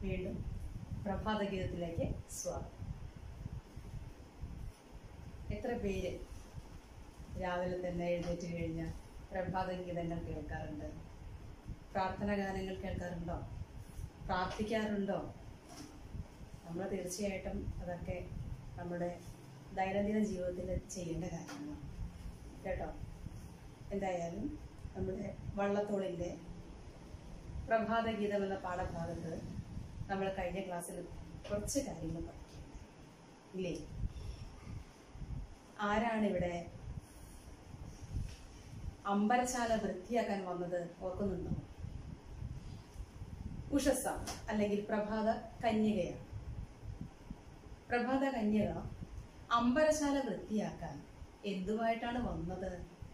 വീണ്ടും പ്രഭാത ഗീതത്തിലേക്ക് സ്വാഗതം എത്ര പേര് രാവിലെ തന്നെ എഴുന്നേറ്റ് കഴിഞ്ഞ് പ്രഭാത ഗീതങ്ങൾ കേൾക്കാറുണ്ട് പ്രാർത്ഥന ഗാനങ്ങൾ കേൾക്കാറുണ്ടോ പ്രാർത്ഥിക്കാറുണ്ടോ നമ്മൾ തീർച്ചയായിട്ടും അതൊക്കെ നമ്മുടെ ദൈനംദിന ജീവിതത്തിൽ ചെയ്യേണ്ട കാര്യങ്ങളാണ് കേട്ടോ എന്തായാലും നമ്മുടെ വള്ളത്തോളിൻ്റെ പ്രഭാത ഗീതം എന്ന പാഠഭാഗത്ത് നമ്മൾ കഴിഞ്ഞ ക്ലാസ്സിൽ കുറച്ച് കാര്യങ്ങൾ പഠിക്കും ഇല്ലേ ആരാണ് ഇവിടെ അമ്പലശാല വൃത്തിയാക്കാൻ വന്നത് ഓർക്കുന്നുണ്ടോ ഉഷസ അല്ലെങ്കിൽ പ്രഭാത കന്യകയാണ് പ്രഭാത കന്യക അമ്പലശാല വൃത്തിയാക്കാൻ എന്തുമായിട്ടാണ് വന്നത്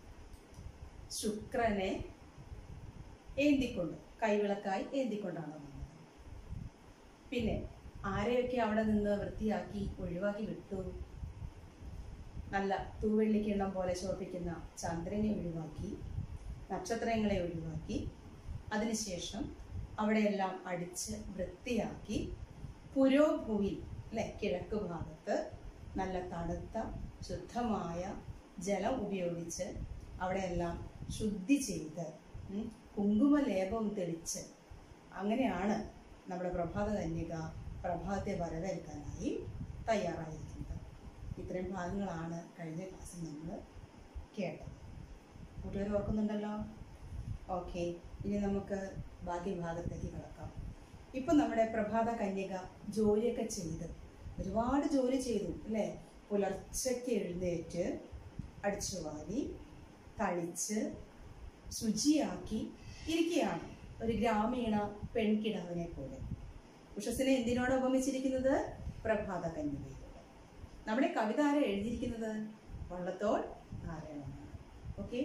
ശുക്രനെ ഏന്തിക്കൊണ്ട് കൈവിളക്കായി ഏന്തിക്കൊണ്ടാണ് വന്നത് പിന്നെ ആരെയൊക്കെ അവിടെ നിന്ന് വൃത്തിയാക്കി ഒഴിവാക്കി വിട്ടു നല്ല തൂവെള്ളിക്കിണ്ണം പോലെ ശോഭിക്കുന്ന ചന്ദ്രനെ ഒഴിവാക്കി നക്ഷത്രങ്ങളെ ഒഴിവാക്കി അതിനുശേഷം അവിടെയെല്ലാം അടിച്ച് വൃത്തിയാക്കി പുരോഭൂവിൽ അല്ലെ കിഴക്ക് ഭാഗത്ത് നല്ല തണുത്ത ശുദ്ധമായ ജലം ഉപയോഗിച്ച് അവിടെയെല്ലാം ശുദ്ധി ചെയ്ത് ഉം, കുങ്കുമലേപം തെളിച്ച് അങ്ങനെയാണ് നമ്മുടെ പ്രഭാത കന്യക പ്രഭാതത്തെ വരവേൽക്കാനായി തയ്യാറായിരിക്കുന്നത് ഇത്രയും ഭാഗങ്ങളാണ് കഴിഞ്ഞ ക്ലാസ്സിൽ നമ്മൾ കേട്ടത് കൂട്ടുകാർ ഓർക്കുന്നുണ്ടല്ലോ ഓക്കെ ഇനി നമുക്ക് ബാക്കി ഭാഗത്തേക്ക് കിടക്കാം ഇപ്പം നമ്മുടെ പ്രഭാത കന്യക ജോലിയൊക്കെ ചെയ്ത് ഒരുപാട് ജോലി ചെയ്തു അല്ലേ പുലർച്ചയ്ക്ക് എഴുന്നേറ്റ് അടിച്ചു വാരി തളിച്ച് ശുചിയാക്കി ഇരിക്കുകയാണ് ഒരു ഗ്രാമീണ പെൺകിടാവിനെ പോലെ ഉഷസിനെ എന്തിനോട് ഉപമിച്ചിരിക്കുന്നത് പ്രഭാത കന്യകയോട് നമ്മുടെ കവിത ആരെ എഴുതിയിരിക്കുന്നത് വള്ളത്തോൾ നാരായണനാണ് ഓക്കെ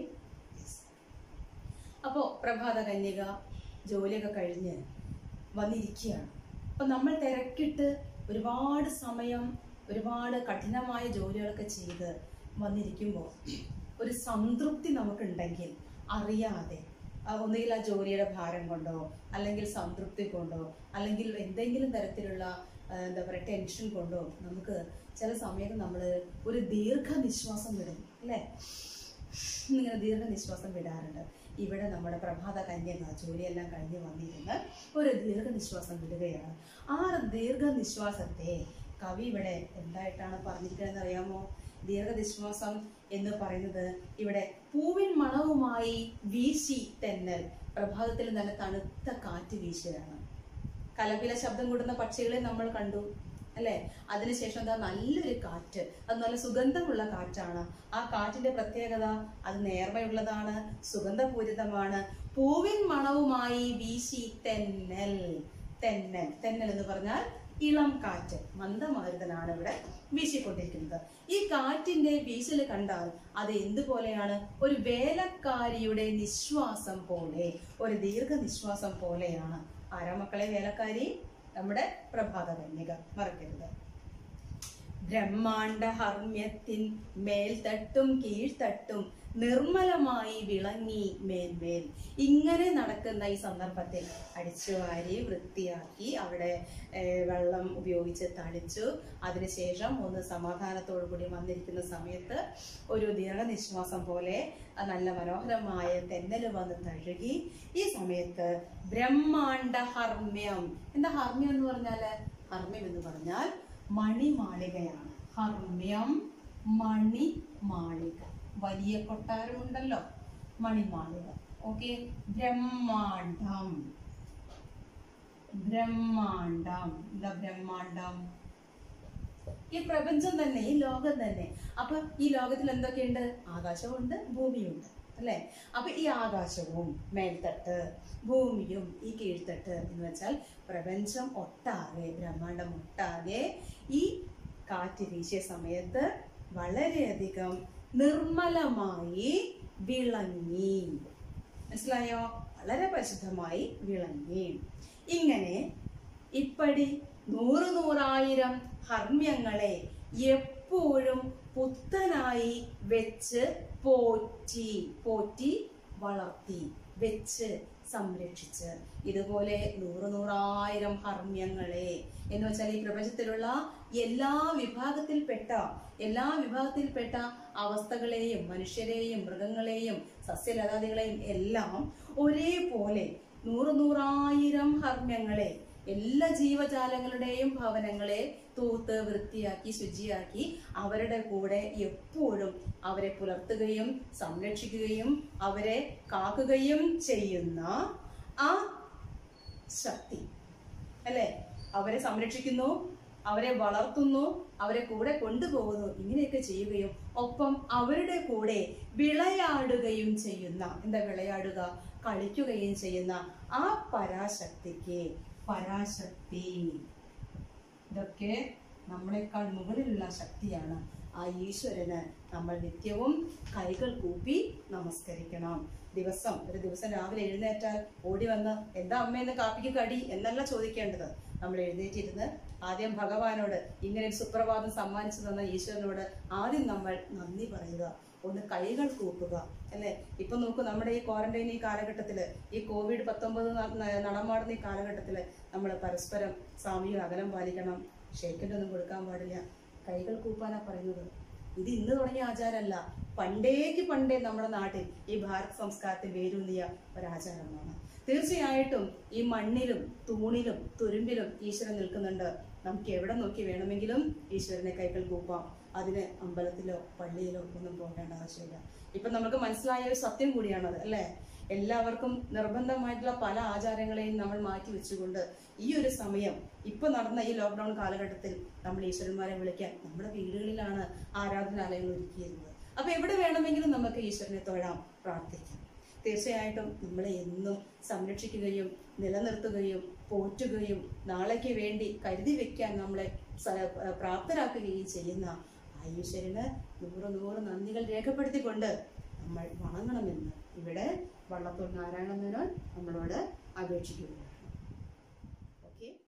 അപ്പോൾ പ്രഭാത കന്യക ജോലിയൊക്കെ കഴിഞ്ഞ് വന്നിരിക്കുകയാണ് അപ്പം നമ്മൾ തിരക്കിട്ട് ഒരുപാട് സമയം ഒരുപാട് കഠിനമായ ജോലികളൊക്കെ ചെയ്ത് വന്നിരിക്കുമ്പോൾ ഒരു സംതൃപ്തി നമുക്കുണ്ടെങ്കിൽ അറിയാതെ ആ, ഒന്നുകിൽ ആ ജോലിയുടെ ഭാരം കൊണ്ടോ അല്ലെങ്കിൽ സംതൃപ്തി കൊണ്ടോ അല്ലെങ്കിൽ എന്തെങ്കിലും തരത്തിലുള്ള ആ, എന്താ പറയുക ടെൻഷൻ കൊണ്ടോ നമുക്ക് ചില സമയത്ത് നമ്മൾ ഒരു ദീർഘനിശ്വാസം വിടും അല്ലേ ഇങ്ങനെ ദീർഘനിശ്വാസം വിടാറുണ്ട് ഇവിടെ നമ്മുടെ പ്രഭാത കന്യക ജോലിയെല്ലാം കഴിഞ്ഞ് വന്നിരുന്ന് ഒരു ദീർഘനിശ്വാസം വിടുകയാണ് ആ ദീർഘനിശ്വാസത്തെ കവി ഇവിടെ എന്തായിട്ടാണ് പറഞ്ഞിരിക്കുന്നത് അറിയാമോ ദീർഘനിശ്വാസം എന്ന് പറയുന്നത് ഇവിടെ പൂവിൻ മണവുമായി വീശി തെന്നൽ പ്രഭാതത്തിൽ നല്ല തണുത്ത കാറ്റ് വീശുകയാണ് കലപില ശബ്ദം കൂടുന്ന പക്ഷികളെ നമ്മൾ കണ്ടു അല്ലെ അതിനുശേഷം എന്താ നല്ലൊരു കാറ്റ് അത് നല്ല സുഗന്ധമുള്ള കാറ്റാണ് ആ കാറ്റിന്റെ പ്രത്യേകത അത് നേർമയുള്ളതാണ് സുഗന്ധപൂരിതമാണ് പൂവിൻ മണവുമായി വീശി തെന്നൽ തെന്നൽ തെന്നൽ എന്ന് പറഞ്ഞാൽ ഇളം കാറ്റ് മന്ദമാരുതനാണ് ഇവിടെ വീശിക്കൊണ്ടിരിക്കുന്നത് ഈ കാറ്റിന്റെ വീശൽ കണ്ടാൽ അത് എന്തുപോലെയാണ് ഒരു വേലക്കാരിയുടെ നിശ്വാസം പോലെ ഒരു ദീർഘനിശ്വാസം പോലെയാണ് ആരാ മക്കളെ വേലക്കാരി നമ്മുടെ പ്രഭാത കന്യക മറക്കരുത് ബ്രഹ്മാണ്ട ഹർമ്മ്യത്തിൻ മേൽത്തട്ടും കീഴ്ത്തട്ടും നിർമ്മലമായി വിളങ്ങി മേൽമേൽ ഇങ്ങനെ നടക്കുന്ന ഈ സന്ദർഭത്തിൽ അടിച്ചുവാരി വൃത്തിയാക്കി അവിടെ ഏർ, വെള്ളം ഉപയോഗിച്ച് തളിച്ചു അതിനുശേഷം ഒന്ന് സമാധാനത്തോടു കൂടി വന്നിരിക്കുന്ന സമയത്ത് ഒരു ദീർഘനിശ്വാസം പോലെ ആ നല്ല മനോഹരമായ തെന്നൽ വന്ന് തഴുകി ഈ സമയത്ത് ബ്രഹ്മാണ്ട ഹർമ്മ്യം എന്താ ഹർമ്മ്യം എന്ന് പറഞ്ഞാല് ഹർമ്മ്യം എന്ന് പറഞ്ഞാൽ മണിമാളികയാണ് ഹർമ്മ്യം മണിമാളിക വലിയ കൊട്ടാരമുണ്ടല്ലോ മണിമാളിക ഓക്കെ ബ്രഹ്മാണ്ടം ബ്രഹ്മാണ്ടം എന്താ ബ്രഹ്മാണ്ടം ഈ പ്രപഞ്ചം തന്നെ ഈ ലോകം തന്നെ അപ്പൊ ഈ ലോകത്തിൽ എന്തൊക്കെയുണ്ട് ആകാശമുണ്ട് ഭൂമിയുണ്ട് അല്ലെ അപ്പൊ ഈ ആകാശവും മേൽത്തട്ട് ഭൂമിയും ഈ കീഴ്ത്തട്ട് എന്ന് വെച്ചാൽ പ്രപഞ്ചം ഒട്ടാകെ ബ്രഹ്മാണ്ടം ഒട്ടാകെ ഈ കാറ്റ് വീശിയ സമയത്ത് വളരെയധികം നിർമ്മലമായി വിളങ്ങി മനസ്സിലായോ വളരെ പരിശുദ്ധമായി വിളങ്ങി ഇങ്ങനെ ഇപ്പടി നൂറ് നൂറായിരം ഹർമ്യങ്ങളെ എപ്പോഴും പുത്തനായി വെച്ച് പോറ്റി പോറ്റി വളർത്തി വെച്ച് സംരക്ഷിച്ച് ഇതുപോലെ നൂറ് നൂറായിരം ഹർമ്യങ്ങളെ എന്ന് വെച്ചാൽ ഈ പ്രപഞ്ചത്തിലുള്ള എല്ലാ വിഭാഗത്തിൽപ്പെട്ട എല്ലാ വിഭാഗത്തിൽപ്പെട്ട അവസ്ഥകളെയും മനുഷ്യരെയും മൃഗങ്ങളെയും സസ്യലതാദികളെയും എല്ലാം ഒരേപോലെ നൂറ് നൂറായിരം ഹർമ്യങ്ങളെ എല്ലാ ജീവജാലങ്ങളുടെയും ഭവനങ്ങളെ തൂത്ത് വൃത്തിയാക്കി ശുചിയാക്കി അവരുടെ കൂടെ എപ്പോഴും അവരെ പുലർത്തുകയും സംരക്ഷിക്കുകയും അവരെ കാക്കുകയും ചെയ്യുന്ന ആ ശക്തി അല്ലേ അവരെ സംരക്ഷിക്കുന്നു അവരെ വളർത്തുന്നു അവരെ കൂടെ കൊണ്ടുപോകുന്നു ഇങ്ങനെയൊക്കെ ചെയ്യുകയും ഒപ്പം അവരുടെ കൂടെ വിളയാടുകയും ചെയ്യുന്ന എന്താ വിളയാടുക കളിക്കുകയും ചെയ്യുന്ന ആ പരാശക്തിക്ക് പരാശക്തി ഇതൊക്കെ നമ്മളെക്കാൾ മുകളിലുള്ള ശക്തിയാണ് ആ ഈശ്വരന് നമ്മൾ നിത്യവും കൈകൾ കൂപ്പി നമസ്കരിക്കണം ദിവസം ഒരു ദിവസം രാവിലെ എഴുന്നേറ്റാൽ ഓടി വന്ന് എന്താ അമ്മയെന്ന് കാപ്പിക്ക് കടി എന്നല്ല ചോദിക്കേണ്ടത് നമ്മൾ എഴുന്നേറ്റിരുന്ന് ആദ്യം ഭഗവാനോട് ഇങ്ങനെ ഒരു സുപ്രഭാതം സമ്മാനിച്ചു തന്ന ഈശ്വരനോട് ആദ്യം നമ്മൾ നന്ദി പറയുക ഒന്ന് കൈകൾ കൂപ്പുക അല്ലെ ഇപ്പൊ നോക്കൂ നമ്മുടെ ഈ ക്വാറന്റൈൻ ഈ കാലഘട്ടത്തില് ഈ കോവിഡ് പത്തൊമ്പത് നടമാടുന്ന ഈ കാലഘട്ടത്തില് നമ്മൾ പരസ്പരം സാമൂഹിക അകലം പാലിക്കണം ഷേക്കിൻ്റെ കൊടുക്കാൻ പാടില്ല കൈകൾ കൂപ്പാനാ പറയുന്നത് ഇത് ഇന്ന് തുടങ്ങിയ ആചാരമല്ല പണ്ടേക്ക് പണ്ടേ നമ്മുടെ നാട്ടിൽ ഈ ഭാരത സംസ്കാരത്തിൽ വേരൂന്നിയ ഒരാചാരമാണ് തീർച്ചയായിട്ടും ഈ മണ്ണിലും തൂണിലും തുരുമ്പിലും ഈശ്വരൻ നിൽക്കുന്നുണ്ട് നമുക്ക് എവിടെ നോക്കി വേണമെങ്കിലും ഈശ്വരനെ കൈകൾ കൂപ്പാം അതിന് അമ്പലത്തിലോ പള്ളിയിലോ ഒന്നും പോകേണ്ട ആവശ്യമില്ല ഇപ്പൊ നമുക്ക് മനസ്സിലായ ഒരു സത്യം കൂടിയാണത് അല്ലേ എല്ലാവർക്കും നിർബന്ധമായിട്ടുള്ള പല ആചാരങ്ങളെയും നമ്മൾ മാറ്റി വെച്ചുകൊണ്ട് ഈ ഒരു സമയം ഇപ്പൊ നടന്ന ഈ ലോക്ക്ഡൌൺ കാലഘട്ടത്തിൽ നമ്മൾ ഈശ്വരന്മാരെ വിളിക്കാൻ നമ്മുടെ വീടുകളിലാണ് ആരാധനാലയങ്ങൾ ഒരുക്കിയിരുന്നത് അപ്പൊ എവിടെ വേണമെങ്കിലും നമുക്ക് ഈശ്വരനെ തൊഴാം പ്രാർത്ഥിക്കാം തീർച്ചയായിട്ടും നമ്മളെ എന്നും സംരക്ഷിക്കുകയും നിലനിർത്തുകയും പോറ്റുകയും നാളേക്ക് വേണ്ടി കരുതി വെക്കാൻ നമ്മളെ സ- പ്രാപ്തരാക്കുകയും ചെയ്യുന്ന ആ ഈശ്വരന് നൂറ് നൂറ് നന്ദികൾ രേഖപ്പെടുത്തിക്കൊണ്ട് നമ്മൾ വണങ്ങണമെന്ന് ഇവിടെ വള്ളത്തോൾ നാരായണ മേനോൻ നമ്മളോട് അപേക്ഷിക്കുകയാണ്